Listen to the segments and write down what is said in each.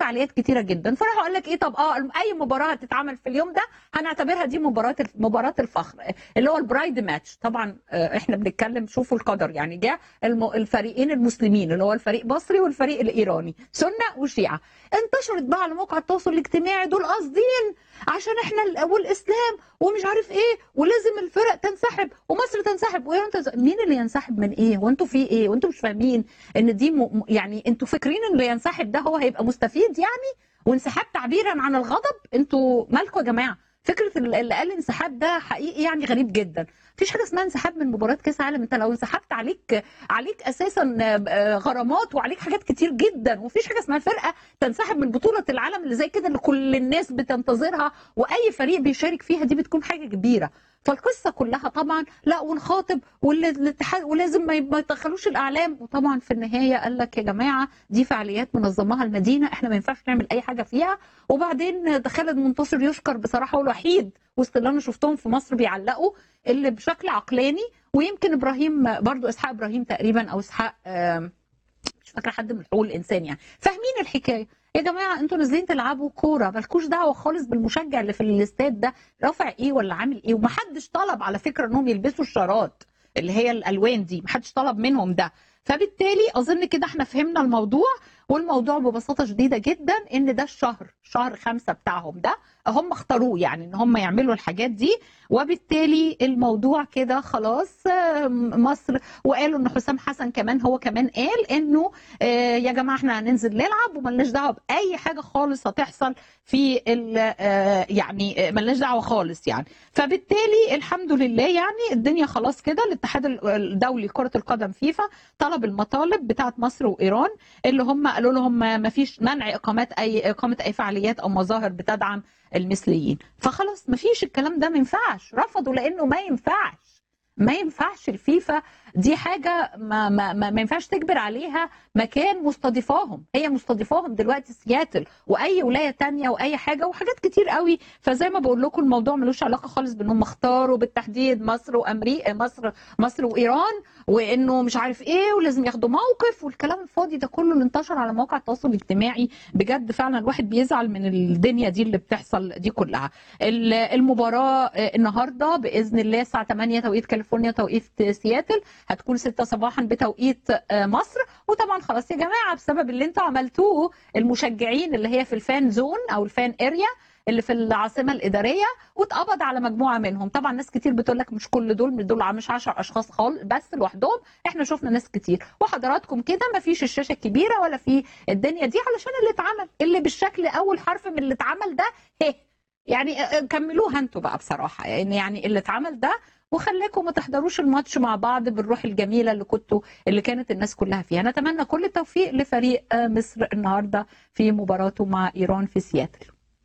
فعاليات كتيره جدا فراح اقول لك ايه طب اه اي مباراه هتتعمل في اليوم ده هنعتبرها دي مباراه مباراه الفخر اللي هو البرايد ماتش طبعا آه، احنا بنتكلم شوفوا القدر يعني جاء الم- الفريقين المسلمين اللي هو الفريق مصري والفريق الايراني سنه وشيعه انتشرت بقى على مواقع التواصل الاجتماعي دول قاصدين عشان احنا ال- والاسلام ومش عارف ايه ولازم الفرق تنسحب ومصر تنسحب وايران تنسحب مين اللي ينسحب من ايه وانتوا في ايه وانتوا مش فاهمين ان دي م... م- يعني انتوا فاكرين ان اللي ينسحب ده هو هيبقى مستفيد يعني وانسحاب تعبيرا عن الغضب انتوا مالكم يا جماعه فكره ال- اللي قال انسحاب ده حقيقي يعني غريب جدا مفيش حاجه اسمها انسحاب من مباراه كاس عالم انت لو انسحبت عليك عليك اساسا آه، غرامات وعليك حاجات كتير جدا ومفيش حاجه اسمها فرقه تنسحب من بطوله العالم اللي زي كده اللي كل الناس بتنتظرها واي فريق بيشارك فيها دي بتكون حاجه كبيره فالقصه كلها طبعا لا ونخاطب والاتحاد ولازم ما ما يدخلوش الاعلام وطبعا في النهايه قال لك يا جماعه دي فعاليات منظمها المدينه احنا ما ينفعش نعمل اي حاجه فيها وبعدين ده خالد منتصر يشكر بصراحه هو الوحيد وسط اللي انا شفتهم في مصر بيعلقوا اللي بشكل عقلاني ويمكن ابراهيم برضو اسحاق ابراهيم تقريبا او اسحاق آم، مش فاكره حد من حقوق الانسان يعني فاهمين الحكايه يا جماعه انتوا نازلين تلعبوا كوره مالكوش دعوه خالص بالمشجع اللي في الاستاد ده رافع ايه ولا عامل ايه ومحدش طلب على فكره انهم يلبسوا الشارات اللي هي الالوان دي محدش طلب منهم ده فبالتالي اظن كده احنا فهمنا الموضوع والموضوع ببساطه شديده جدا ان ده الشهر شهر خمسة بتاعهم ده هم اختاروه يعني ان هم يعملوا الحاجات دي وبالتالي الموضوع كده خلاص آه، مصر وقالوا ان حسام حسن كمان هو كمان قال انه آه، يا جماعه احنا هننزل نلعب وملناش دعوه باي حاجه خالص هتحصل في ال- آه، يعني آه، ملناش دعوه خالص يعني فبالتالي الحمد لله يعني الدنيا خلاص كده الاتحاد الدولي لكره القدم فيفا طلب المطالب بتاعت مصر وايران اللي هم قالوا لهم ما فيش منع اقامات اي اقامه اي فعاليات او مظاهر بتدعم المثليين فخلاص ما فيش الكلام ده ما ينفعش رفضوا لانه ما ينفعش ما ينفعش الفيفا دي حاجه ما ما ما, ما ينفعش تجبر عليها مكان مستضيفاهم هي مستضيفاهم دلوقتي سياتل واي ولايه تانية واي حاجه وحاجات كتير قوي فزي ما بقول لكم الموضوع ملوش علاقه خالص بانهم اختاروا بالتحديد مصر وامريكا مصر مصر وايران وانه مش عارف ايه ولازم ياخدوا موقف والكلام الفاضي ده كله اللي انتشر على مواقع التواصل الاجتماعي بجد فعلا الواحد بيزعل من الدنيا دي اللي بتحصل دي كلها ال- المباراه آه، النهارده باذن الله الساعه 8 توقيت كاليفورنيا توقيت سياتل هتكون 6 صباحا بتوقيت آه، مصر وطبعا خلاص يا جماعه بسبب اللي انتوا عملتوه المشجعين اللي هي في الفان زون او الفان اريا اللي في العاصمه الاداريه واتقبض على مجموعه منهم طبعا ناس كتير بتقول لك مش كل دول مش دول مش 10 اشخاص خالص بس لوحدهم احنا شفنا ناس كتير وحضراتكم كده ما فيش الشاشه الكبيره ولا في الدنيا دي علشان اللي اتعمل اللي بالشكل اول حرف من اللي اتعمل ده هي يعني اه، كملوها انتوا بقى بصراحه يعني يعني اللي اتعمل ده وخليكم ما تحضروش الماتش مع بعض بالروح الجميله اللي كنتوا اللي كانت الناس كلها فيها نتمنى كل التوفيق لفريق اه، مصر النهارده في مباراته مع ايران في سياتل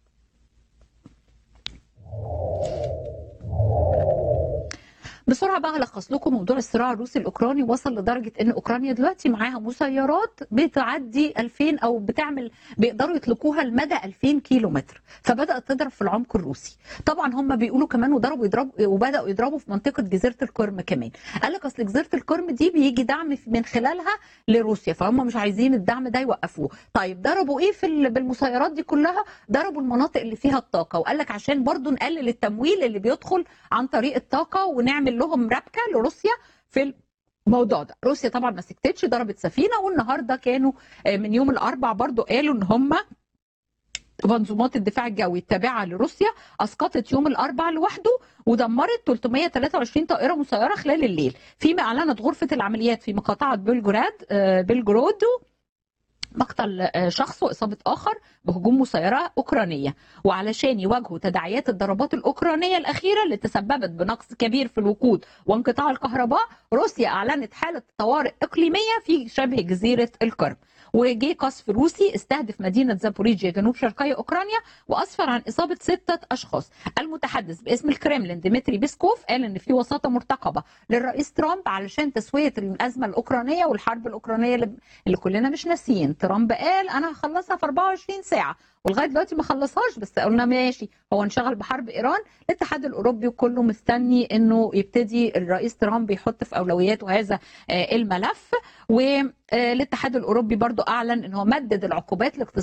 بسرعه بقى هلخص لكم موضوع الصراع الروسي الاوكراني وصل لدرجه ان اوكرانيا دلوقتي معاها مسيرات بتعدي 2000 او بتعمل بيقدروا يطلقوها لمدى 2000 كيلو متر فبدات تضرب في العمق الروسي طبعا هم بيقولوا كمان وضربوا يضربوا وبداوا يضربوا في منطقه جزيره القرم كمان قال لك اصل جزيره القرم دي بيجي دعم من خلالها لروسيا فهم مش عايزين الدعم ده يوقفوه طيب ضربوا ايه في ال- بالمسيرات دي كلها ضربوا المناطق اللي فيها الطاقه وقال لك عشان برضو نقلل التمويل اللي بيدخل عن طريق الطاقه ونعمل لهم ربكه لروسيا في الموضوع ده روسيا طبعا ما سكتتش ضربت سفينه والنهارده كانوا آه، من يوم الاربع برضو قالوا ان هم منظومات الدفاع الجوي التابعه لروسيا اسقطت يوم الاربع لوحده ودمرت 323 طائره مسيره خلال الليل فيما اعلنت غرفه العمليات في مقاطعه بلجراد آه، بلجرودو مقتل آه، شخص واصابه اخر بهجوم مسيره اوكرانيه وعلشان يواجهوا تداعيات الضربات الاوكرانيه الاخيره اللي تسببت بنقص كبير في الوقود وانقطاع الكهرباء روسيا اعلنت حاله طوارئ اقليميه في شبه جزيره القرم وجي قصف روسي استهدف مدينه زابوريجيا جنوب شرقي اوكرانيا واسفر عن اصابه سته اشخاص المتحدث باسم الكرemlin ديمتري بيسكوف قال ان في وساطه مرتقبه للرئيس ترامب علشان تسويه الازمه الاوكرانيه والحرب الاوكرانيه اللي اللي كلنا مش ناسيين ترامب قال انا هخلصها في 24 ساعه ولغايه دلوقتي ما خلصهاش بس قلنا ماشي هو انشغل بحرب ايران الاتحاد الاوروبي كله مستني انه يبتدي الرئيس ترامب يحط في اولوياته هذا آه، الملف والاتحاد الاوروبي برضو اعلن ان هو مدد العقوبات الاقتصاديه